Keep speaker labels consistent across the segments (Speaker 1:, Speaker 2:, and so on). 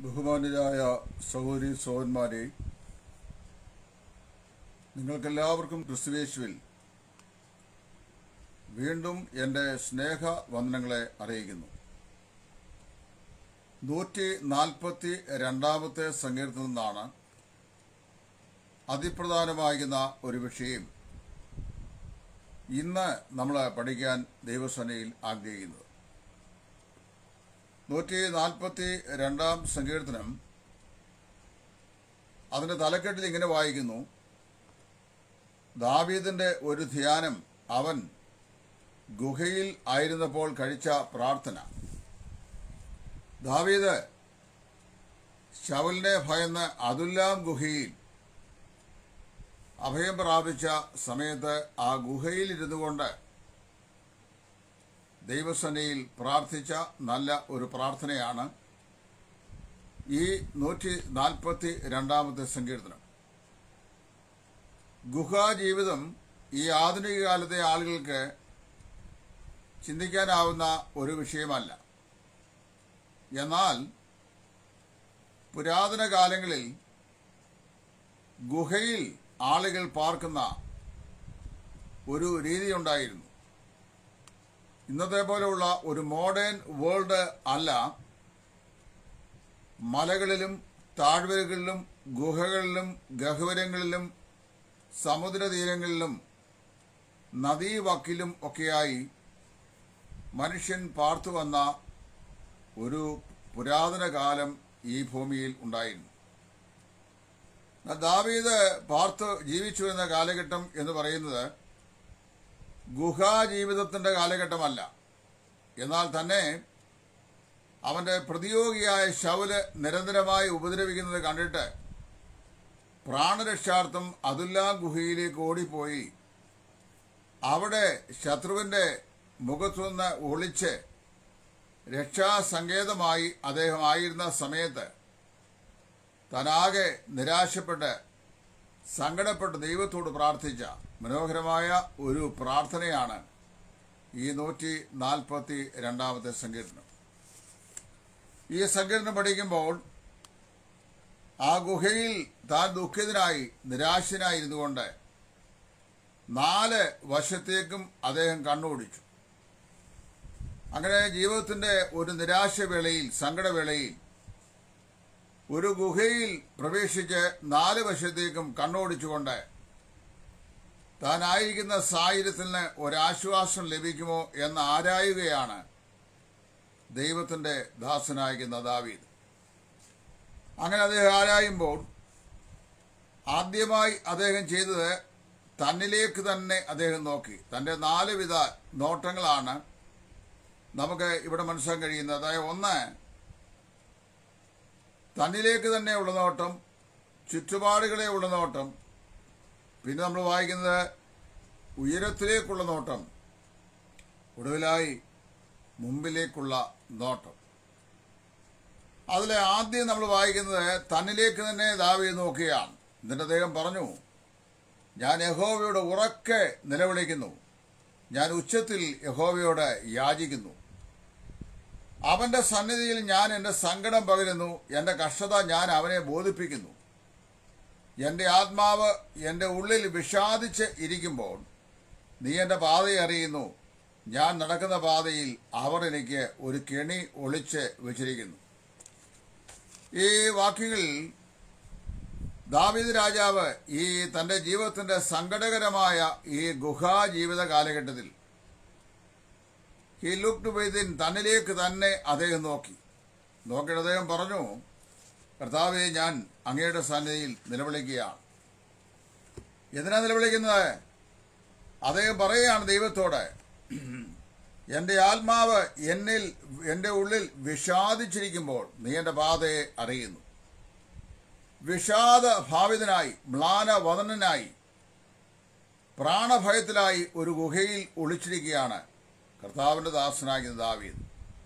Speaker 1: ബഹുമാന്യരായ സഹോദരി സഹോദരന്മാരെ നിങ്ങൾക്കെല്ലാവർക്കും ക്രിസ്തുവേശുവിൽ വീണ്ടും എൻ്റെ സ്നേഹ വന്ദനങ്ങളെ അറിയിക്കുന്നു നൂറ്റി നാൽപ്പത്തി രണ്ടാമത്തെ സങ്കീർത്തത്തിൽ നിന്നാണ് അതിപ്രധാനമാകുന്ന ഒരു വിഷയം ഇന്ന് നമ്മൾ പഠിക്കാൻ ദൈവസേനയിൽ ആഗ്രഹിക്കുന്നത് നൂറ്റി നാൽപ്പത്തി രണ്ടാം സങ്കീർത്തനം അതിന്റെ തലക്കെട്ടിൽ ഇങ്ങനെ വായിക്കുന്നു ദാവീദിന്റെ ഒരു ധ്യാനം അവൻ ഗുഹയിൽ ആയിരുന്നപ്പോൾ കഴിച്ച പ്രാർത്ഥന ദാവീദ് ശവലിനെ ഭയന്ന് അതുല്ലാം ഗുഹയിൽ അഭയം പ്രാപിച്ച സമയത്ത് ആ ഗുഹയിൽ ഇരുന്നു കൊണ്ട് ദൈവസേനയിൽ പ്രാർത്ഥിച്ച നല്ല ഒരു പ്രാർത്ഥനയാണ് ഈ നൂറ്റി നാൽപ്പത്തി രണ്ടാമത്തെ സങ്കീർത്തനം ഗുഹാജീവിതം ഈ ആധുനിക കാലത്തെ ആളുകൾക്ക് ചിന്തിക്കാനാവുന്ന ഒരു വിഷയമല്ല എന്നാൽ പുരാതന കാലങ്ങളിൽ ഗുഹയിൽ ആളുകൾ പാർക്കുന്ന ഒരു രീതിയുണ്ടായിരുന്നു ഇന്നത്തെ പോലെയുള്ള ഒരു മോഡേൺ വേൾഡ് അല്ല മലകളിലും താഴ്വരകളിലും ഗുഹകളിലും ഗഹ്വരങ്ങളിലും സമുദ്രതീരങ്ങളിലും നദീവക്കിലും ഒക്കെയായി മനുഷ്യൻ പാർത്തു വന്ന ഒരു പുരാതന കാലം ഈ ഭൂമിയിൽ ഉണ്ടായിരുന്നു ദാവീദ് പാർത്ത് ജീവിച്ചു എന്ന കാലഘട്ടം എന്ന് പറയുന്നത് ഗുഹാജീവിതത്തിന്റെ കാലഘട്ടമല്ല എന്നാൽ തന്നെ അവന്റെ പ്രതിയോഗിയായ ശൗല് നിരന്തരമായി ഉപദ്രവിക്കുന്നത് കണ്ടിട്ട് പ്രാണരക്ഷാർത്ഥം അതുല്ലാ ഗുഹയിലേക്ക് ഓടിപ്പോയി അവിടെ ശത്രുവിന്റെ മുഖത്തുനിന്ന് ഒളിച്ച് രക്ഷാസങ്കേതമായി അദ്ദേഹം ആയിരുന്ന സമയത്ത് തനാകെ നിരാശപ്പെട്ട് സങ്കടപ്പെട്ട് ദൈവത്തോട് പ്രാർത്ഥിച്ച മനോഹരമായ ഒരു പ്രാർത്ഥനയാണ് ഈ നൂറ്റി നാൽപ്പത്തി രണ്ടാമത്തെ സങ്കീർത്തനം ഈ സങ്കീർത്തനം പഠിക്കുമ്പോൾ ആ ഗുഹയിൽ താൻ ദുഃഖിതനായി നിരാശനായിരുന്നു കൊണ്ട് നാല് വശത്തേക്കും അദ്ദേഹം കണ്ണോടിച്ചു അങ്ങനെ ജീവിതത്തിന്റെ ഒരു നിരാശവേളയിൽ സങ്കടവേളയിൽ ഒരു ഗുഹയിൽ പ്രവേശിച്ച് നാല് വശത്തേക്കും കണ്ണോടിച്ചുകൊണ്ട് താനായിരിക്കുന്ന സാഹചര്യത്തിന് ഒരാശ്വാസം ലഭിക്കുമോ എന്ന് ആരായുകയാണ് ദൈവത്തിന്റെ ദാസനായിരിക്കുന്ന ദാവീദ് അങ്ങനെ അദ്ദേഹം ആരായുമ്പോൾ ആദ്യമായി അദ്ദേഹം ചെയ്തത് തന്നിലേക്ക് തന്നെ അദ്ദേഹം നോക്കി തന്റെ നാലുവിധ നോട്ടങ്ങളാണ് നമുക്ക് ഇവിടെ മനസ്സിലാക്കാൻ കഴിയുന്നത് അതായത് ഒന്ന് തന്നിലേക്ക് തന്നെ ഉള്ള നോട്ടം ചുറ്റുപാടുകളെ ഉള്ള നോട്ടം പിന്നെ നമ്മൾ വായിക്കുന്നത് ഉയരത്തിലേക്കുള്ള നോട്ടം ഒടുവിലായി മുമ്പിലേക്കുള്ള നോട്ടം അതിലെ ആദ്യം നമ്മൾ വായിക്കുന്നത് തന്നിലേക്ക് തന്നെ ദാവി നോക്കുകയാണ് എന്നിട്ട് അദ്ദേഹം പറഞ്ഞു ഞാൻ യഹോവയോട് ഉറക്കെ നിലവിളിക്കുന്നു ഞാൻ ഉച്ചത്തിൽ യഹോവയോട് യാചിക്കുന്നു അവന്റെ സന്നിധിയിൽ ഞാൻ എന്റെ സങ്കടം പകരുന്നു എന്റെ കഷ്ടത ഞാൻ അവനെ ബോധിപ്പിക്കുന്നു എന്റെ ആത്മാവ് എന്റെ ഉള്ളിൽ വിഷാദിച്ച് ഇരിക്കുമ്പോൾ നീ എന്റെ പാതയെ അറിയുന്നു ഞാൻ നടക്കുന്ന പാതയിൽ അവർ എനിക്ക് ഒരു കെണി ഒളിച്ച് വെച്ചിരിക്കുന്നു ഈ വാക്യങ്ങളിൽ ദാവിദ് രാജാവ് ഈ തന്റെ ജീവിതത്തിന്റെ സങ്കടകരമായ ഈ ഗുഹാ ജീവിത കാലഘട്ടത്തിൽ ഹി ലുക്ഡ് വിതിൻ തന്നിലേക്ക് തന്നെ അദ്ദേഹം നോക്കി നോക്കിയിട്ട് അദ്ദേഹം പറഞ്ഞു കർത്താവെ ഞാൻ അങ്ങയുടെ സന്നിധിയിൽ നിലവിളിക്കുകയാണ് എന്തിനാ നിലവിളിക്കുന്നത് അദ്ദേഹം പറയുകയാണ് ദൈവത്തോട് എന്റെ ആത്മാവ് എന്നിൽ എന്റെ ഉള്ളിൽ വിഷാദിച്ചിരിക്കുമ്പോൾ നീ എന്റെ പാതയെ അറിയുന്നു വിഷാദ ഭാവിതനായി മ്ലാനവദനായി പ്രാണഭയത്തിലായി ഒരു ഗുഹയിൽ ഒളിച്ചിരിക്കുകയാണ് കർത്താവിന്റെ ദാസനായ ദാവീദ്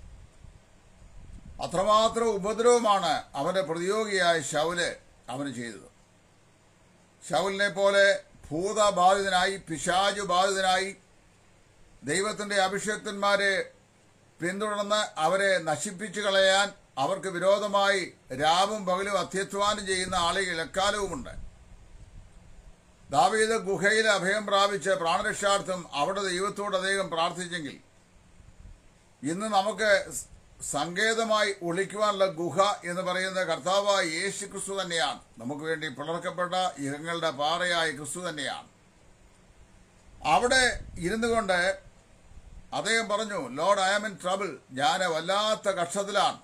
Speaker 1: അത്രമാത്രം ഉപദ്രവമാണ് അവന്റെ പ്രതിയോഗിയായ ശൗല് അവന് ചെയ്തത് ശൗലിനെ പോലെ ഭൂതബാധിതനായി പിശാചു ബാധിതനായി ദൈവത്തിന്റെ അഭിഷേക്തന്മാരെ പിന്തുടർന്ന് അവരെ നശിപ്പിച്ചു കളയാൻ അവർക്ക് വിരോധമായി രാവും പകലും അത്യധ്വാനം ചെയ്യുന്ന ആളുകൾ എക്കാലവുമുണ്ട് ദാവീദ് ഗുഹയിൽ അഭയം പ്രാപിച്ച് പ്രാണരക്ഷാർത്ഥം അവിടെ ദൈവത്തോട് അദ്ദേഹം പ്രാർത്ഥിച്ചെങ്കിൽ ഇന്ന് നമുക്ക് സങ്കേതമായി ഒളിക്കുവാനുള്ള ഗുഹ എന്ന് പറയുന്ന കർത്താവായ യേശു ക്രിസ്തു തന്നെയാണ് നമുക്ക് വേണ്ടി പിളർക്കപ്പെട്ട ഇഹങ്ങളുടെ പാറയായ ക്രിസ്തു തന്നെയാണ് അവിടെ ഇരുന്നു കൊണ്ട് അദ്ദേഹം പറഞ്ഞു lord I am in trouble ഞാൻ വല്ലാത്ത കഷ്ടത്തിലാണ്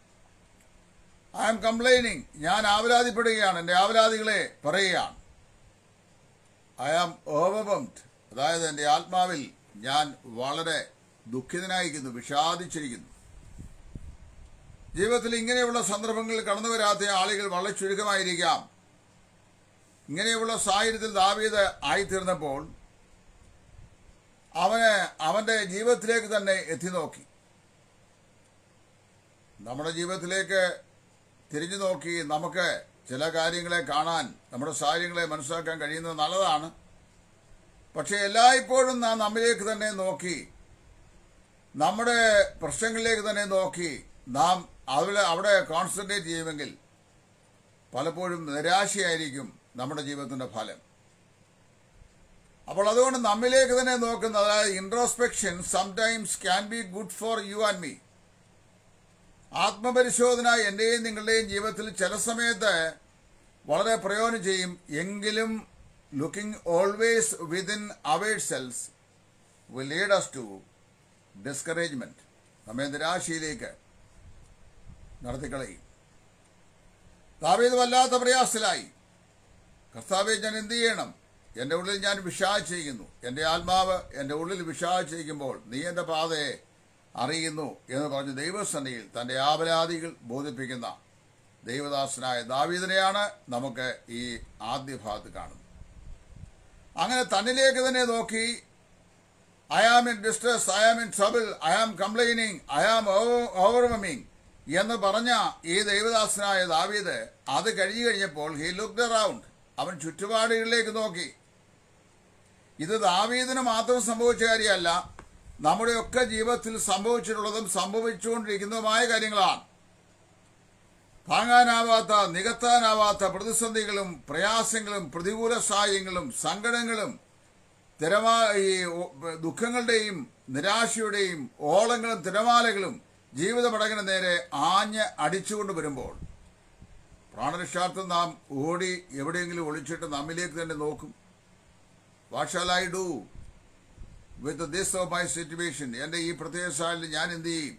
Speaker 1: ഐ ആം കംപ്ലൈനിങ് ഞാൻ ആവലാതിപ്പെടുകയാണ് എൻ്റെ ആവലാതികളെ പറയുകയാണ് ഐ ആം ഓവർവംഡ് അതായത് എൻ്റെ ആത്മാവിൽ ഞാൻ വളരെ ദുഃഖിതനായിരിക്കുന്നു വിഷാദിച്ചിരിക്കുന്നു ജീവിതത്തിൽ ഇങ്ങനെയുള്ള സന്ദർഭങ്ങളിൽ കടന്നു വരാത്ത ആളുകൾ വളരെ ചുരുക്കമായിരിക്കാം ഇങ്ങനെയുള്ള സാഹചര്യത്തിൽ ദാവീദ് ആയിത്തീർന്നപ്പോൾ അവന് അവന്റെ ജീവിതത്തിലേക്ക് തന്നെ എത്തി നോക്കി നമ്മുടെ ജീവിതത്തിലേക്ക് തിരിഞ്ഞു നോക്കി നമുക്ക് ചില കാര്യങ്ങളെ കാണാൻ നമ്മുടെ സാഹചര്യങ്ങളെ മനസ്സിലാക്കാൻ കഴിയുന്നത് നല്ലതാണ് പക്ഷെ എല്ലായ്പ്പോഴും നാം നമ്മിലേക്ക് തന്നെ നോക്കി നമ്മുടെ പ്രശ്നങ്ങളിലേക്ക് തന്നെ നോക്കി നാം അവിടെ അവിടെ കോൺസെൻട്രേറ്റ് ചെയ്യുമെങ്കിൽ പലപ്പോഴും നിരാശയായിരിക്കും നമ്മുടെ ജീവിതത്തിന്റെ ഫലം അപ്പോൾ അതുകൊണ്ട് നമ്മിലേക്ക് തന്നെ നോക്കുന്ന അതായത് introspection sometimes can be good for you and me ആത്മപരിശോധന എന്റെയും നിങ്ങളുടെയും ജീവിതത്തിൽ ചില സമയത്ത് വളരെ പ്രയോജനം ചെയ്യും എങ്കിലും looking always within our selves will lead us to discouragement നമ്മെ നിരാശയിലേക്ക് നടത്തിക്കളയും ദാവീദ് വല്ലാത്ത പ്രയാസത്തിലായി കർത്താവെ ഞാൻ എന്ത് ചെയ്യണം എൻ്റെ ഉള്ളിൽ ഞാൻ വിഷാദ് ചെയ്യുന്നു എൻ്റെ ആത്മാവ് എൻ്റെ ഉള്ളിൽ വിഷാദ് ചെയ്യുമ്പോൾ നീ എൻ്റെ പാതയെ അറിയുന്നു എന്ന് പറഞ്ഞ് ദൈവസന്നിധിയിൽ തൻ്റെ ആപരാധികൾ ബോധിപ്പിക്കുന്ന ദൈവദാസനായ ദാവീദിനെയാണ് നമുക്ക് ഈ ആദ്യ ഭാഗത്ത് കാണുന്നത് അങ്ങനെ തന്നിലേക്ക് തന്നെ നോക്കി I am in distress I am in trouble I am complaining I am overwhelming എന്ന് പറഞ്ഞ ഈ ദൈവദാസനായ ദാവീദ് അത് കഴിഞ്ഞു കഴിഞ്ഞപ്പോൾ ഹി ലുക്ഡ് അറൌണ്ട് അവൻ ചുറ്റുപാടുകളിലേക്ക് നോക്കി ഇത് ദാവീദിന് മാത്രം സംഭവിച്ച കാര്യമല്ല നമ്മുടെയൊക്കെ ജീവിതത്തിൽ സംഭവിച്ചിട്ടുള്ളതും സംഭവിച്ചുകൊണ്ടിരിക്കുന്നതുമായ കാര്യങ്ങളാണ് താങ്ങാനാവാത്ത നികത്താനാവാത്ത പ്രതിസന്ധികളും പ്രയാസങ്ങളും പ്രതികൂല സാഹചര്യങ്ങളും സങ്കടങ്ങളും തിരമാ ഈ ദുഃഖങ്ങളുടെയും നിരാശയുടെയും ഓളങ്ങളും തിരമാലകളും ജീവിതപടകിന് നേരെ ആഞ്ഞ് അടിച്ചുകൊണ്ട് വരുമ്പോൾ പ്രാണരക്ഷാർത്ഥം നാം ഓടി എവിടെയെങ്കിലും ഒളിച്ചിട്ട് നമ്മിലേക്ക് തന്നെ നോക്കും what shall I do with this of my situation എൻ്റെ ഈ പ്രത്യേക സാഹചര്യത്തിൽ ഞാൻ എന്ത് ചെയ്യും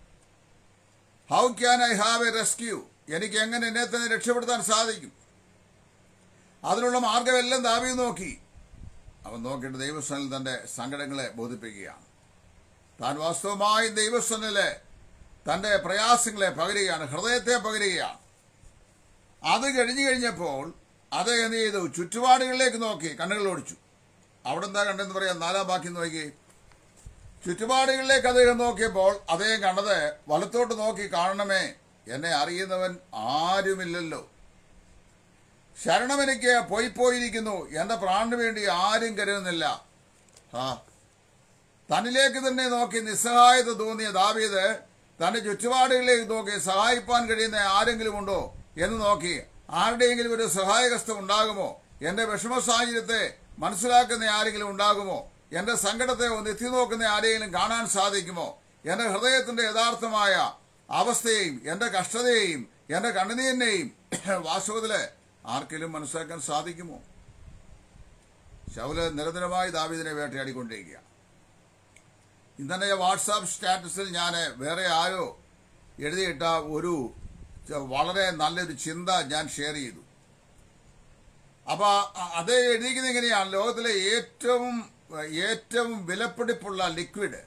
Speaker 1: how can I have a rescue എനിക്ക് എങ്ങനെ എന്നെ തന്നെ രക്ഷപ്പെടുത്താൻ സാധിക്കും അതിനുള്ള മാർഗമെല്ലാം ദാവി നോക്കി അവൻ നോക്കിയിട്ട് ദൈവസ്ഥനിൽ തന്റെ സങ്കടങ്ങളെ ബോധിപ്പിക്കുകയാണ് താൻ വാസ്തവമായി ദൈവസ്ഥനിലെ തന്റെ പ്രയാസങ്ങളെ പകരുകയാണ് ഹൃദയത്തെ പകരുകയാണ് അത് കഴിഞ്ഞു കഴിഞ്ഞപ്പോൾ അദ്ദേഹം എന്ത് ചെയ്തു ചുറ്റുപാടുകളിലേക്ക് നോക്കി കണ്ണുകൾ ഓടിച്ചു അവിടെ എന്താ കണ്ടെന്ന് പറയാം നാലാം ബാക്കി നോക്കി ചുറ്റുപാടുകളിലേക്ക് അദ്ദേഹം നോക്കിയപ്പോൾ അദ്ദേഹം കണ്ടത് വലത്തോട്ട് നോക്കി കാണണമേ എന്നെ അറിയുന്നവൻ ആരുമില്ലല്ലോ ശരണം എനിക്ക് പോയി പോയിരിക്കുന്നു എന്റെ പ്രാണിന് വേണ്ടി ആരും കരുതുന്നില്ല ആ തന്നിലേക്ക് തന്നെ നോക്കി നിസ്സഹായത തോന്നിയ ദാവീദ് തന്റെ ചുറ്റുപാടുകളിലേക്ക് നോക്കി സഹായിപ്പാൻ കഴിയുന്ന ആരെങ്കിലും ഉണ്ടോ എന്ന് നോക്കി ആരുടെയെങ്കിലും ഒരു സഹായകസ്ഥം ഉണ്ടാകുമോ എന്റെ വിഷമ സാഹചര്യത്തെ മനസ്സിലാക്കുന്ന ആരെങ്കിലും ഉണ്ടാകുമോ എന്റെ സങ്കടത്തെ ഒന്ന് എത്തി നോക്കുന്ന ആരെങ്കിലും കാണാൻ സാധിക്കുമോ എന്റെ ഹൃദയത്തിന്റെ യഥാർത്ഥമായ അവസ്ഥയെയും എന്റെ കഷ്ടതയെയും എന്റെ കണ്ണുനീരിനെയും വാസ്തവത്തില് ആർക്കെങ്കിലും മനസ്സിലാക്കാൻ സാധിക്കുമോ ശൗല് നിരന്തരമായി ദാവീദിനെ വേട്ടയാടിക്കൊണ്ടിരിക്കുക ഇന്നെ വാട്സാപ്പ് സ്റ്റാറ്റസിൽ ഞാൻ വേറെ ആരോ എഴുതിയിട്ട ഒരു വളരെ നല്ലൊരു ചിന്ത ഞാൻ ഷെയർ ചെയ്തു അപ്പൊ അത് എഴുതിയിരിക്കുന്നത് എങ്ങനെയാണ് ലോകത്തിലെ ഏറ്റവും ഏറ്റവും വിലപിടിപ്പുള്ള ലിക്വിഡ്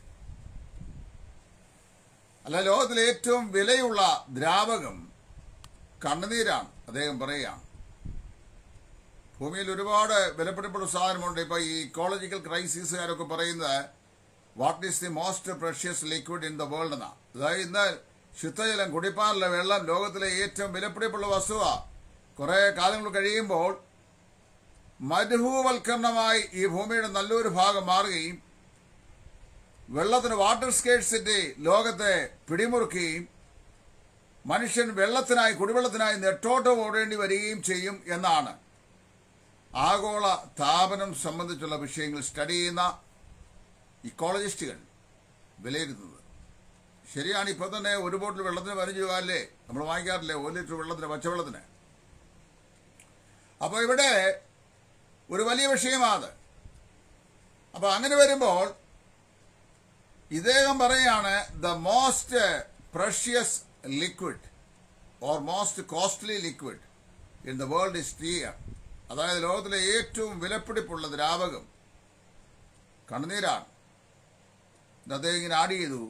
Speaker 1: അല്ല ലോകത്തിലെ ഏറ്റവും വിലയുള്ള ദ്രാവകം കണ്ണുനീരാണ് അദ്ദേഹം പറയുകയാണ് ഭൂമിയിൽ ഒരുപാട് വിലപിടിപ്പുള്ള സാധനമുണ്ട് ഇപ്പൊ ഈ ഇക്കോളജിക്കൽ ക്രൈസിസുകാരൊക്കെ പറയുന്നത് what is the most precious liquid in the world എന്നാ അതായത് ഇന്ന് ശുദ്ധജലം കുടിപ്പാനുള്ള വെള്ളം ലോകത്തിലെ ഏറ്റവും വിലപിടിപ്പുള്ള വസ്തുവ കുറെ കാലങ്ങൾ കഴിയുമ്പോൾ മരുഭൂവൽക്കരണമായി ഈ ഭൂമിയുടെ നല്ലൊരു ഭാഗം മാറുകയും വെള്ളത്തിന് വാട്ടർ സ്കേഴ്സിറ്റി ലോകത്തെ പിടിമുറുക്കുകയും മനുഷ്യൻ വെള്ളത്തിനായി കുടിവെള്ളത്തിനായി നെട്ടോട്ടം ഓടേണ്ടി വരികയും ചെയ്യും എന്നാണ് ആഗോള താപനം സംബന്ധിച്ചുള്ള വിഷയങ്ങൾ സ്റ്റഡി ചെയ്യുന്ന ഇക്കോളജിസ്റ്റുകൾ വിലയിരുത്തുന്നത് ശരിയാണ് ഇപ്പോൾ തന്നെ ഒരു ബോട്ടിൽ വെള്ളത്തിന് പതിനഞ്ച് രൂപ അല്ലേ നമ്മൾ വാങ്ങിക്കാറില്ലേ ഒരു ലിറ്റർ വെള്ളത്തിന് പച്ചവെള്ളത്തിന് അപ്പോൾ ഇവിടെ ഒരു വലിയ വിഷയമാണ് അപ്പോൾ അങ്ങനെ വരുമ്പോൾ ഇദ്ദേഹം പറയാണ് the most precious liquid or most costly liquid in the world is tear അതായത് ലോകത്തിലെ ഏറ്റവും വിലപിടിപ്പുള്ള ദ്രാവകം കണ്ണുനീരാണ് ഇത് അദ്ദേഹം ഇങ്ങനെ ആഡ് ചെയ്തു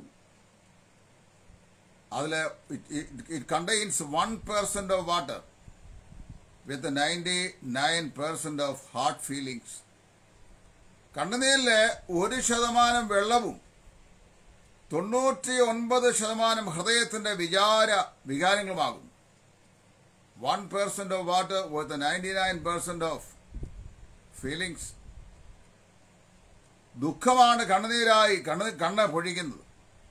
Speaker 1: അതിൽ it contains one percent of water with ninety nine percent of heart feelings കണ്ണുനീരിലെ ഒരു ശതമാനം വെള്ളവും തൊണ്ണൂറ്റി ഒൻപത് ശതമാനം ഹൃദയത്തിന്റെ വിചാര വികാരങ്ങളുമാകും one percent of water with ninety nine percent of feelings ദുഃഖമാണ് കണ്ണുനീരായി കണ്ണ് കണ്ണ് പൊഴിക്കുന്നത്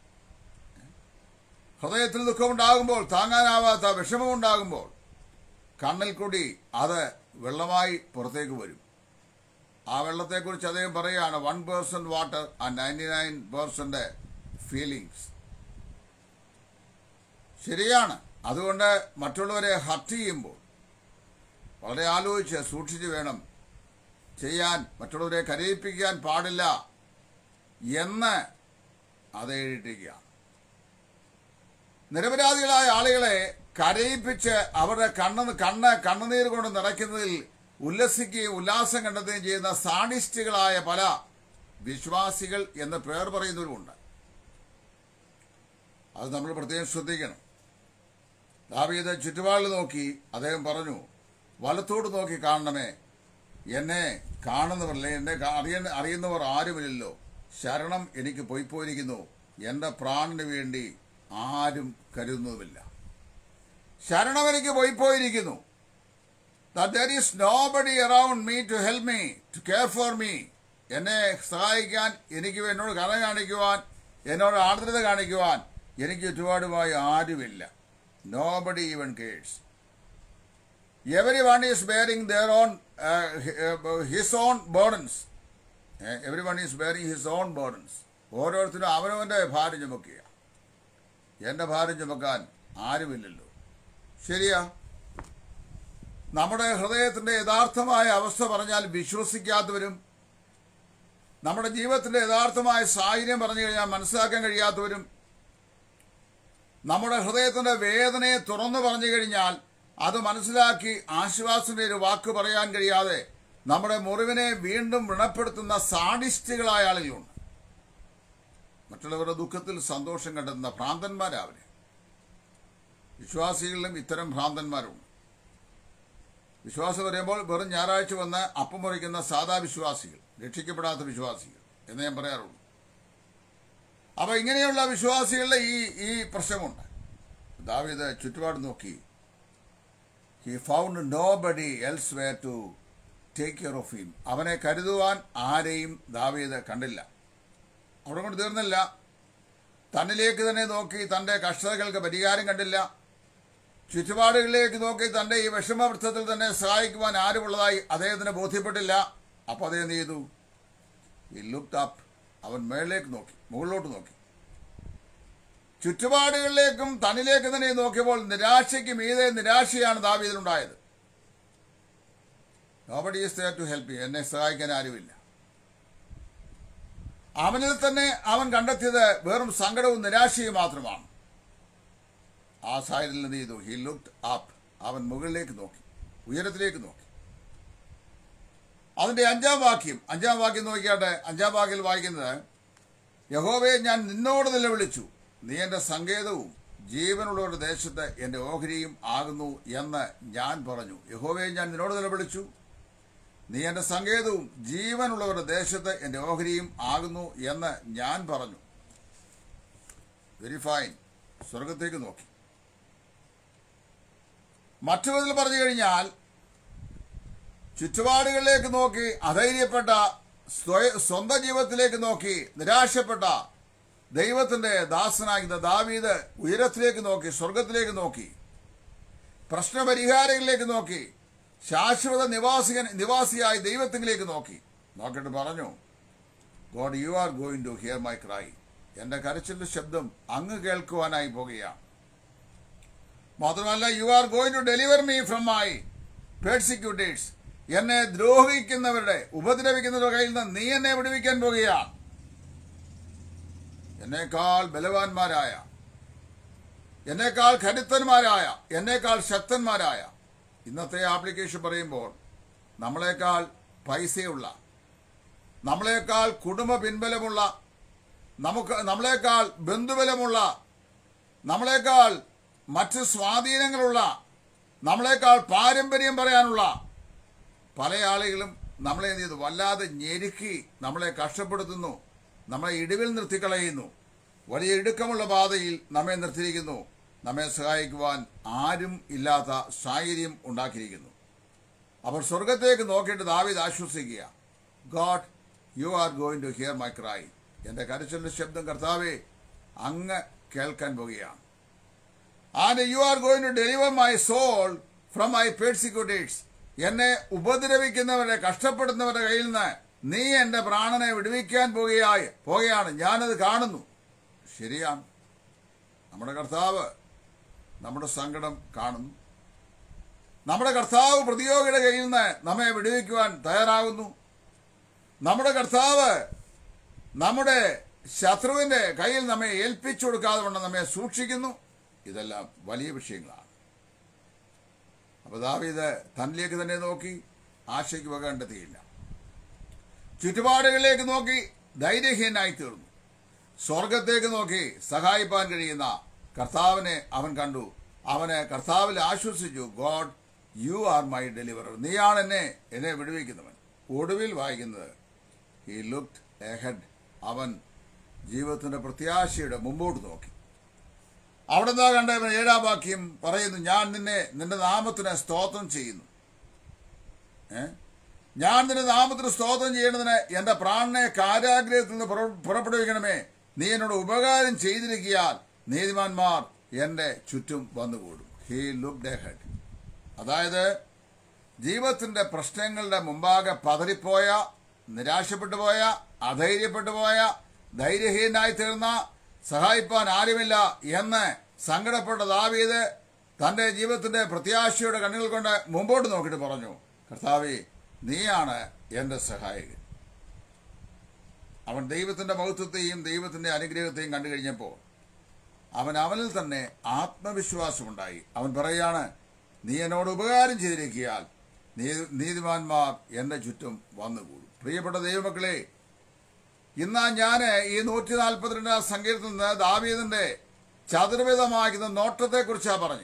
Speaker 1: ഹൃദയത്തിൽ ദുഃഖമുണ്ടാകുമ്പോൾ താങ്ങാനാവാത്ത വിഷമമുണ്ടാകുമ്പോൾ കണ്ണിൽ കൂടി അത് വെള്ളമായി പുറത്തേക്ക് വരും ആ വെള്ളത്തെക്കുറിച്ച് അദ്ദേഹം പറയുകയാണ് വൺ പേഴ്സെന്റ് വാട്ടർ ആ നയൻറ്റി നയൻ പേഴ്സെന്റ് ഫീലിങ്സ് ശരിയാണ് അതുകൊണ്ട് മറ്റുള്ളവരെ ഹർട്ട് ചെയ്യുമ്പോൾ വളരെ ആലോചിച്ച് സൂക്ഷിച്ച് വേണം ചെയ്യാൻ മറ്റുള്ളവരെ കരയിപ്പിക്കാൻ പാടില്ല എന്ന് അത് എഴുതിയിരിക്കുക നിരപരാധികളായ ആളുകളെ കരയിപ്പിച്ച് അവരുടെ കണ്ണ് കണ്ണ് കണ്ണുനീർ കൊണ്ട് നിറയ്ക്കുന്നതിൽ ഉല്ലസിക്കുകയും ഉല്ലാസം കണ്ടെത്തുകയും ചെയ്യുന്ന സാഡിസ്റ്റുകളായ പല വിശ്വാസികൾ എന്ന് പേർ പറയുന്നവരുമുണ്ട് അത് നമ്മൾ പ്രത്യേകം ശ്രദ്ധിക്കണം ദാവീദ് ചുറ്റുപാടിൽ നോക്കി അദ്ദേഹം പറഞ്ഞു വലത്തോട് നോക്കി കാണണമേ എന്നെ കാണുന്നവരല്ലേ എന്നെ കാ- അറിയ അറിയുന്നവർ ആരുമില്ലല്ലോ ശരണം എനിക്ക് പോയിപ്പോയിരിക്കുന്നു എൻ്റെ പ്രാണന് വേണ്ടി ആരും കരുതുന്നതുമില്ല ശരണം എനിക്ക് പോയിപ്പോയിരിക്കുന്നു that there is nobody around me to help me, to care for me. എന്നെ സഹായിക്കാൻ എനിക്ക് എന്നോട് കഥ കാണിക്കുവാൻ എന്നോട് ആർദ്രത കാണിക്കുവാൻ എനിക്ക് ചുറ്റുപാടുമായി ആരുമില്ല nobody even cares everyone is bearing their on his own burdens everyone is bearing his own burdens ഓരോരുത്തരും അവനവൻ്റെ ഭാരം ചുമക്കുക എൻ്റെ ഭാരം ചുമക്കാൻ ആരുമില്ലല്ലോ ശരിയാ നമ്മുടെ ഹൃദയത്തിന്റെ യഥാർത്ഥമായ അവസ്ഥ പറഞ്ഞാൽ വിശ്വസിക്കാത്തവരും നമ്മുടെ ജീവിതത്തിന്റെ യഥാർത്ഥമായ സാഹചര്യം പറഞ്ഞു കഴിഞ്ഞാൽ മനസ്സിലാക്കാൻ കഴിയാത്തവരും നമ്മുടെ ഹൃദയത്തിന്റെ വേദനയെ തുറന്നു പറഞ്ഞു കഴിഞ്ഞാൽ അത് മനസ്സിലാക്കി ആശ്വാസത്തിന്റെ ഒരു വാക്ക് പറയാൻ കഴിയാതെ നമ്മുടെ മുറിവിനെ വീണ്ടും വ്രണപ്പെടുത്തുന്ന സാഡിസ്റ്റുകളായ ആളുകളുണ്ട് മറ്റുള്ളവരുടെ ദുഃഖത്തിൽ സന്തോഷം കണ്ടെത്തുന്ന ഭ്രാന്തന്മാരാവരെ വിശ്വാസികളിലും ഇത്തരം ഭ്രാന്തന്മാരുണ്ട് വിശ്വാസം പറയുമ്പോൾ വെറും ഞായറാഴ്ച വന്ന് അപ്പം മുറിക്കുന്ന സാധാ വിശ്വാസികൾ രക്ഷിക്കപ്പെടാത്ത വിശ്വാസികൾ എന്ന് ഞാൻ പറയാറുള്ളൂ അപ്പൊ ഇങ്ങനെയുള്ള വിശ്വാസികളുടെ ഈ ഈ പ്രശ്നമുണ്ട് ദാവീദ് ചുറ്റുപാട് നോക്കി he found nobody elsewhere to take care of him അവനെ കരുതുവാൻ ആരെയും ദാവീദ് കണ്ടില്ല അവിടെ കൊണ്ട് തീർന്നില്ല തന്നിലേക്ക് തന്നെ നോക്കി തന്റെ കഷ്ടതകൾക്ക് പരിഹാരം കണ്ടില്ല ചുറ്റുപാടുകളിലേക്ക് നോക്കി തന്റെ ഈ വിഷമവൃത്തത്തിൽ തന്നെ സഹായിക്കുവാൻ ആരുമുള്ളതായി അദ്ദേഹത്തിന് ബോധ്യപ്പെട്ടില്ല അപ്പൊ അദ്ദേഹം എന്ത് ചെയ്തു ഈ ലുക്ക് അപ്പ് അവൻ മേളിലേക്ക് നോക്കി മുകളിലോട്ട് നോക്കി ചുറ്റുപാടുകളിലേക്കും തന്നിലേക്ക് തന്നെ നോക്കിയപ്പോൾ നിരാശയ്ക്ക് മീതെ നിരാശയാണ് ദാവീദിലുണ്ടായത് nobody is there to help you എന്നെ സഹായിക്കാൻ ആരുമില്ല അവനിൽ തന്നെ അവൻ കണ്ടെത്തിയത് വെറും സങ്കടവും നിരാശയും മാത്രമാണ് ആ സാഹചര്യത്തിൽ എന്ത് ചെയ്തു ഹി ലുക്ഡ് അപ്പ് അവൻ മുകളിലേക്ക് നോക്കി ഉയരത്തിലേക്ക് നോക്കി അതിന്റെ അഞ്ചാം വാക്യം അഞ്ചാം വാക്യം നോക്കിയാട്ടെ അഞ്ചാം വാക്യം വായിക്കുന്നത് യഹോവയെ ഞാൻ നിന്നോട് നിലവിളിച്ചു നീ എന്റെ സങ്കേതവും ജീവനുള്ളവരുടെ ദേശത്ത് എന്റെ ഓഹരിയും ആകുന്നു എന്ന് ഞാൻ പറഞ്ഞു യഹോവയെ ഞാൻ നിന്നോട് നിലവിളിച്ചു നീ എന്റെ സങ്കേതവും ജീവനുള്ളവരുടെ ദേശത്ത് എന്റെ ഓഹരിയും ആകുന്നു എന്ന് ഞാൻ പറഞ്ഞു വെരി ഫൈൻ സ്വർഗത്തേക്ക് നോക്കി മറ്റു വിധത്തിൽ പറഞ്ഞു കഴിഞ്ഞാൽ ചുറ്റുപാടുകളിലേക്ക് നോക്കി അധൈര്യപ്പെട്ട സ്വയ- സ്വന്തം ജീവിതത്തിലേക്ക് നോക്കി നിരാശപ്പെട്ട ദൈവത്തിന്റെ ദാസനായിരുന്ന ദാവീദ് ഉയരത്തിലേക്ക് നോക്കി സ്വർഗത്തിലേക്ക് നോക്കി പ്രശ്നപരിഹാരങ്ങളിലേക്ക് നോക്കി ശാശ്വത നിവാസികൻ നിവാസിയായി ദൈവത്തിലേക്ക് നോക്കി നോക്കിയിട്ട് പറഞ്ഞു God you are going to hear my cry എന്റെ കരച്ചിലിന്റെ ശബ്ദം അങ്ങ് കേൾക്കുവാനായി പോകുകയാണ് മാത്രമല്ല you are going to deliver me from my persecutors എന്നെ ദ്രോഹിക്കുന്നവരുടെ ഉപദ്രവിക്കുന്നവരുടെ കയ്യിൽ നിന്ന് നീ എന്നെ വിടുവിക്കാൻ പോകുകയാണ് എന്നേക്കാൾ ബലവാന്മാരായ എന്നേക്കാൾ കരുത്തന്മാരായ എന്നേക്കാൾ ശക്തന്മാരായ ഇന്നത്തെ ആപ്ലിക്കേഷൻ പറയുമ്പോൾ നമ്മളെക്കാൾ പൈസയുള്ള നമ്മളെക്കാൾ കുടുംബ പിൻബലമുള്ള നമുക്ക് നമ്മളെക്കാൾ ബന്ധുബലമുള്ള നമ്മളെക്കാൾ മറ്റ് സ്വാധീനങ്ങളുള്ള നമ്മളെക്കാൾ പാരമ്പര്യം പറയാനുള്ള പല ആളുകളും നമ്മളെ എന്ത് ചെയ്തു വല്ലാതെ ഞെരുക്കി നമ്മളെ കഷ്ടപ്പെടുത്തുന്നു നമ്മളെ ഇടിവിൽ നിർത്തിക്കളയുന്നു വലിയ ഇടുക്കമുള്ള പാതയിൽ നമ്മെ നിർത്തിയിരിക്കുന്നു നമ്മെ സഹായിക്കുവാൻ ആരും ഇല്ലാത്ത സാഹചര്യം ഉണ്ടാക്കിയിരിക്കുന്നു അപ്പോൾ സ്വർഗത്തേക്ക് നോക്കിയിട്ട് ദാവീദ് ആശ്വസിക്കുക God you are going to hear my cry എന്റെ കരച്ചിലിന്റെ ശബ്ദം കർത്താവെ അങ്ങ് കേൾക്കാൻ പോകുകയാണ് and you are going to deliver my soul from my persecutors എന്നെ ഉപദ്രവിക്കുന്നവരെ കഷ്ടപ്പെടുന്നവരുടെ കയ്യിൽ നിന്ന് നീ എന്റെ പ്രാണനെ വിടുവിക്കാൻ പോകുകയായി പോകുകയാണ് ഞാനത് കാണുന്നു ശരിയാണ് നമ്മുടെ കർത്താവ് നമ്മുടെ സങ്കടം കാണുന്നു നമ്മുടെ കർത്താവ് പ്രതിയോഗിയുടെ കയ്യിൽ നിന്ന് നമ്മെ വിടുവിക്കുവാൻ തയ്യാറാകുന്നു നമ്മുടെ കർത്താവ് നമ്മുടെ ശത്രുവിന്റെ കയ്യിൽ നമ്മെ ഏൽപ്പിച്ചു കൊടുക്കാതെ കൊണ്ട് നമ്മെ സൂക്ഷിക്കുന്നു ഇതെല്ലാം വലിയ വിഷയങ്ങളാണ് അപ്പൊ ദാവീദ് തന്നിലേക്ക് തന്നെ നോക്കി ആശയ്ക്ക് വക കണ്ടെത്തിയില്ല ചുറ്റുപാടുകളിലേക്ക് നോക്കി ധൈര്യഹീനായി തീർന്നു സ്വർഗത്തേക്ക് നോക്കി സഹായിപ്പാൻ കഴിയുന്ന കർത്താവിനെ അവൻ കണ്ടു അവനെ കർത്താവിൽ ആശ്വസിച്ചു God you are my deliverer നീയാണ് എന്നെ എന്നെ വിടുവിക്കുന്നവൻ ഒടുവിൽ വായിക്കുന്നത് ഹി ലുക്ഡ് എഹെഡ് അവൻ ജീവിതത്തിന്റെ പ്രത്യാശയുടെ മുമ്പോട്ട് നോക്കി അവിടെ നിന്നാ കണ്ട ഇവൻ ഏഴാം വാക്യം പറയുന്നു ഞാൻ നിന്നെ നിന്റെ നാമത്തിന് സ്തോത്രം ചെയ്യുന്നു ഏ ഞാൻ നിന്റെ നാമത്തിന് സ്തോത്രം ചെയ്യേണ്ടതിന് എന്റെ പ്രാണനെ കാരാഗ്രഹത്തിൽ നിന്ന് പുറ- പുറപ്പെടുവിക്കണമേ നീ എന്നോട് ഉപകാരം ചെയ്തിരിക്കിയാൽ നീതിമാന്മാർ എന്റെ ചുറ്റും വന്നുകൂടും ഹീ ലുക്ക് ഹെഡ് അതായത് ജീവിതത്തിന്റെ പ്രശ്നങ്ങളുടെ മുമ്പാകെ പതറിപ്പോയ നിരാശപ്പെട്ടു പോയ അധൈര്യപ്പെട്ടു പോയ ധൈര്യഹീനായി തീർന്ന സഹായിപ്പാൻ ആരുമില്ല എന്ന് സങ്കടപ്പെട്ട ദാവീദ് തന്റെ ജീവിതത്തിന്റെ പ്രത്യാശയുടെ കണ്ണുകൾ കൊണ്ട് മുമ്പോട്ട് നോക്കിയിട്ട് പറഞ്ഞു കർത്താവേ നീയാണ് എന്റെ സഹായകൻ അവൻ ദൈവത്തിന്റെ മഹത്വത്തെയും ദൈവത്തിന്റെ അനുഗ്രഹത്തെയും കണ്ടു കഴിഞ്ഞപ്പോൾ അവൻ അവനിൽ തന്നെ ആത്മവിശ്വാസമുണ്ടായി അവൻ പറയാണ് നീ എന്നോട് ഉപകാരം ചെയ്തിരിക്കിയാൽ നീ- നീതിമാന്മാർ എന്റെ ചുറ്റും വന്നുകൂടും പ്രിയപ്പെട്ട ദൈവമക്കളെ ഇന്നാ ഞാൻ ഈ നൂറ്റി നാൽപ്പത്തിരണ്ടാം സങ്കീർത്തിൽ നിന്ന് ദാവീദിന്റെ ചതുർവിധമാകുന്ന നോട്ടത്തെക്കുറിച്ചാണ് പറഞ്ഞു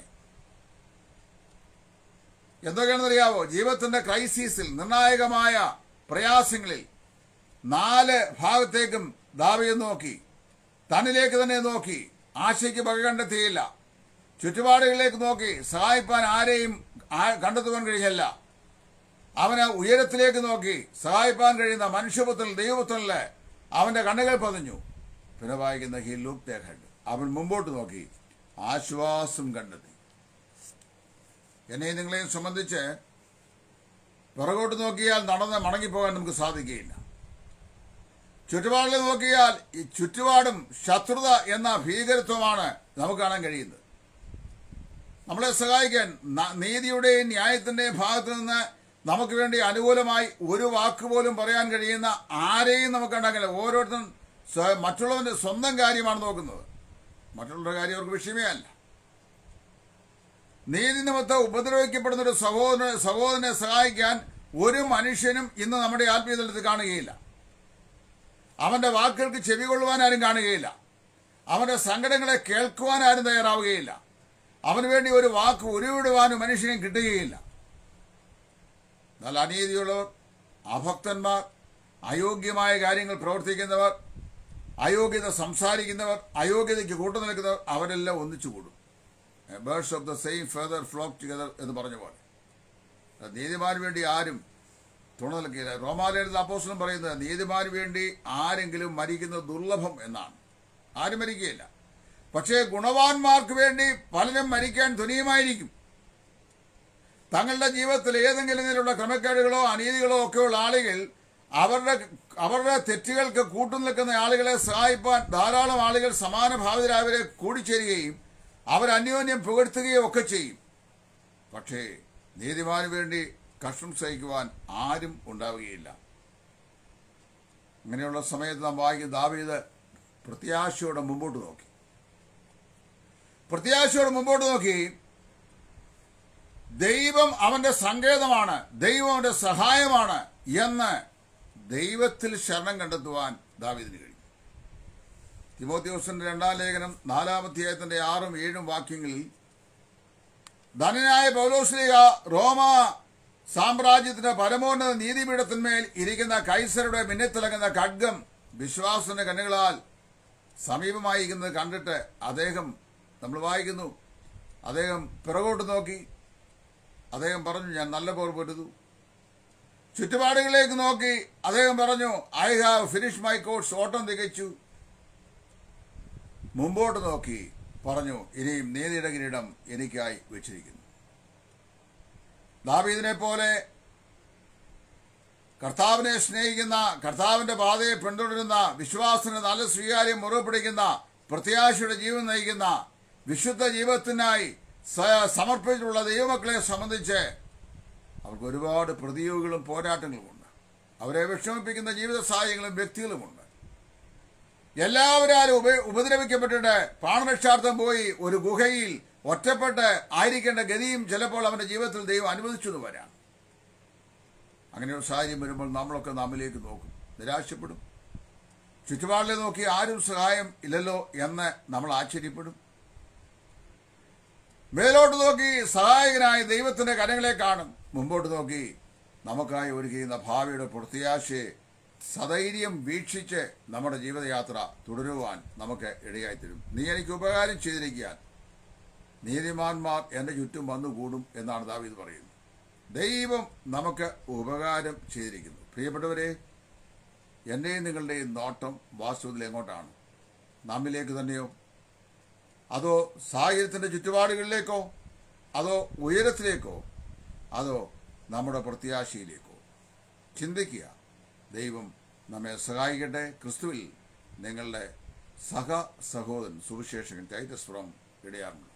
Speaker 1: എന്തൊക്കെയാണെന്നറിയാവോ ജീവിതത്തിന്റെ ക്രൈസിസിൽ നിർണായകമായ പ്രയാസങ്ങളിൽ നാല് ഭാഗത്തേക്കും ദാവീദ് നോക്കി തന്നിലേക്ക് തന്നെ നോക്കി ആശയ്ക്ക് വക കണ്ടെത്തിയില്ല ചുറ്റുപാടുകളിലേക്ക് നോക്കി സഹായിപ്പാൻ ആരെയും ആ- കണ്ടെത്തുവാൻ കഴിയില്ല അവന് ഉയരത്തിലേക്ക് നോക്കി സഹായിപ്പാൻ കഴിയുന്ന മനുഷ്യപുത്രൻ ദൈവപുത്രനില് അവന്റെ കണ്ണുകൾ പതിഞ്ഞു പിന്നെ വായിക്കുന്ന ഹി ലുക്ക് ഹെഡ് അവൻ മുമ്പോട്ട് നോക്കി ആശ്വാസം കണ്ടെത്തി എന്നെയും നിങ്ങളെയും സംബന്ധിച്ച് പിറകോട്ട് നോക്കിയാൽ നടന്ന് മടങ്ങിപ്പോകാൻ നമുക്ക് സാധിക്കുകയില്ല ചുറ്റുപാടിൽ നോക്കിയാൽ ഈ ചുറ്റുപാടും ശത്രുത എന്ന ഭീകരത്വമാണ് നമുക്ക് കാണാൻ കഴിയുന്നത് നമ്മളെ സഹായിക്കാൻ ന- നീതിയുടെയും ന്യായത്തിന്റെയും ഭാഗത്ത് നിന്ന് നമുക്ക് വേണ്ടി അനുകൂലമായി ഒരു വാക്ക് പോലും പറയാൻ കഴിയുന്ന ആരെയും നമുക്ക് ഉണ്ടാക്കില്ല ഓരോരുത്തരും സ്വ- മറ്റുള്ളവന്റെ സ്വന്തം കാര്യമാണ് നോക്കുന്നത് മറ്റുള്ളവരുടെ കാര്യം അവർക്ക് വിഷയമേ അല്ല നീതി നിമിത്തം ഉപദ്രവിക്കപ്പെടുന്ന ഒരു സഹോദര സഹോദരനെ സഹായിക്കാൻ ഒരു മനുഷ്യനും ഇന്ന് നമ്മുടെ ആത്മീയതലത്തിൽ കാണുകയില്ല അവന്റെ വാക്കുകൾക്ക് ചെവി കൊള്ളുവാൻ ആരും കാണുകയില്ല അവന്റെ സങ്കടങ്ങളെ കേൾക്കുവാൻ ആരും തയ്യാറാവുകയില്ല അവന് വേണ്ടി ഒരു വാക്ക് ഉരുവിടുവാനും മനുഷ്യനും കിട്ടുകയില്ല എന്നാൽ അനീതിയുള്ളവർ അഭക്തന്മാർ അയോഗ്യമായ കാര്യങ്ങൾ പ്രവർത്തിക്കുന്നവർ അയോഗ്യത സംസാരിക്കുന്നവർ അയോഗ്യതയ്ക്ക് കൂട്ടു നിൽക്കുന്നവർ അവരെല്ലാം ഒന്നിച്ചു കൂടും birds of the same feather flock together എന്ന് പറഞ്ഞ പോലെ നീതിമാന് വേണ്ടി ആരും തുണ നിൽക്കില്ല റോമാലയത്തിൽ അപ്പോസ്ലം പറയുന്നത് നീതിമാന് വേണ്ടി ആരെങ്കിലും മരിക്കുന്നത് ദുർലഭം എന്നാണ് ആരും മരിക്കുകയില്ല പക്ഷേ ഗുണവാന്മാർക്ക് വേണ്ടി പലരും മരിക്കാൻ തുനിയുമായിരിക്കും തങ്ങളുടെ ജീവിതത്തിൽ ഏതെങ്കിലും നിലയിലുള്ള ക്രമക്കേടുകളോ അനീതികളോ ഒക്കെയുള്ള ആളുകൾ അവരുടെ അവരുടെ തെറ്റുകൾക്ക് കൂട്ടുനിൽക്കുന്ന ആളുകളെ സഹായിപ്പാൻ ധാരാളം ആളുകൾ സമാന ഭാവിതരായവരെ കൂടിച്ചേരുകയും അവർ അന്യോന്യം പുകഴ്ത്തുകയും ഒക്കെ ചെയ്യും പക്ഷേ നീതിമാന് വേണ്ടി കഷ്ടം സഹിക്കുവാൻ ആരും ഉണ്ടാവുകയില്ല അങ്ങനെയുള്ള സമയത്ത് നാം വായിക്കും ദാവീദ് പ്രത്യാശയോടെ മുമ്പോട്ട് നോക്കി പ്രത്യാശയോടെ മുമ്പോട്ട് നോക്കി ദൈവം അവന്റെ സങ്കേതമാണ് ദൈവം അവന്റെ സഹായമാണ് എന്ന് ദൈവത്തിൽ ശരണം കണ്ടെത്തുവാൻ ദാവീദിന് കഴിയും തിമോത്യോസിന്റെ രണ്ടാം ലേഖനം നാലാമധ്യായത്തിന്റെ ആറും ഏഴും വാക്യങ്ങളിൽ ധനനായ പൗലോസ്ലിക റോമ സാമ്രാജ്യത്തിന്റെ പരമോന്നത നീതിപീഠത്തിന്മേൽ ഇരിക്കുന്ന കൈസരുടെ മിന്നത്തിളങ്ങുന്ന ഖഡ്ഗം വിശ്വാസത്തിന്റെ കണ്ണുകളാൽ സമീപമായിരിക്കുന്നത് കണ്ടിട്ട് അദ്ദേഹം നമ്മൾ വായിക്കുന്നു അദ്ദേഹം പിറകോട്ട് നോക്കി അദ്ദേഹം പറഞ്ഞു ഞാൻ നല്ല പോർ പൊരുതു ചുറ്റുപാടുകളിലേക്ക് നോക്കി അദ്ദേഹം പറഞ്ഞു I have finish my course ഓട്ടം തികച്ചു മുമ്പോട്ട് നോക്കി പറഞ്ഞു ഇനിയും നീതിയുടെ കിരീടം എനിക്കായി വെച്ചിരിക്കുന്നു ദാവീദിനെ പോലെ കർത്താവിനെ സ്നേഹിക്കുന്ന കർത്താവിന്റെ പാതയെ പിന്തുടരുന്ന വിശ്വാസത്തിന് നല്ല സ്വീകാര്യം മുറിവ് പിടിക്കുന്ന പ്രത്യാശയുടെ ജീവൻ നയിക്കുന്ന വിശുദ്ധ ജീവിതത്തിനായി സ- സമർപ്പിച്ചിട്ടുള്ള ദൈവമക്കളെ സംബന്ധിച്ച് അവർക്ക് ഒരുപാട് പ്രതിയോഗികളും പോരാട്ടങ്ങളുമുണ്ട് അവരെ വിഷമിപ്പിക്കുന്ന ജീവിത സാഹചര്യങ്ങളും വ്യക്തികളുമുണ്ട് എല്ലാവരും ഉപ ഉപദ്രവിക്കപ്പെട്ടിട്ട് പ്രാണരക്ഷാർത്ഥം പോയി ഒരു ഗുഹയിൽ ഒറ്റപ്പെട്ട് ആയിരിക്കേണ്ട ഗതിയും ചിലപ്പോൾ അവന്റെ ജീവിതത്തിൽ ദൈവം അനുവദിച്ചു എന്ന് വരാം അങ്ങനെ ഒരു സാഹചര്യം വരുമ്പോൾ നമ്മളൊക്കെ നമ്മിലേക്ക് നോക്കും നിരാശപ്പെടും ചുറ്റുപാടിലെ നോക്കി ആരും സഹായം ഇല്ലല്ലോ എന്ന് നമ്മൾ ആശ്ചര്യപ്പെടും മേലോട്ട് നോക്കി സഹായകനായ ദൈവത്തിന്റെ കരങ്ങളെ കാണും മുമ്പോട്ട് നോക്കി നമുക്കായി ഒരുക്കിയിരുന്ന ഭാവിയുടെ പ്രത്യാശയെ സധൈര്യം വീക്ഷിച്ച് നമ്മുടെ ജീവിതയാത്ര തുടരുവാൻ നമുക്ക് ഇടയായിത്തരും നീ എനിക്ക് ഉപകാരം ചെയ്തിരിക്കാൻ നീതിമാന്മാർ എൻ്റെ ചുറ്റും വന്നുകൂടും എന്നാണ് ദാവീദ് പറയുന്നത് ദൈവം നമുക്ക് ഉപകാരം ചെയ്തിരിക്കുന്നു പ്രിയപ്പെട്ടവരെ എൻ്റെയും നിങ്ങളുടെയും നോട്ടം വാസ്തവത്തിൽ എങ്ങോട്ടാണ് നമ്മിലേക്ക് തന്നെയോ അതോ സാഹചര്യത്തിൻ്റെ ചുറ്റുപാടുകളിലേക്കോ അതോ ഉയരത്തിലേക്കോ അതോ നമ്മുടെ പ്രത്യാശയിലേക്കോ ചിന്തിക്കുക ദൈവം നമ്മെ സഹായിക്കട്ടെ ക്രിസ്തുവിൽ നിങ്ങളുടെ സഹ സഹോദരൻ സുവിശേഷകൻ ടൈറ്റസ് ഫ്രോം ഇടയാറുണ്ട്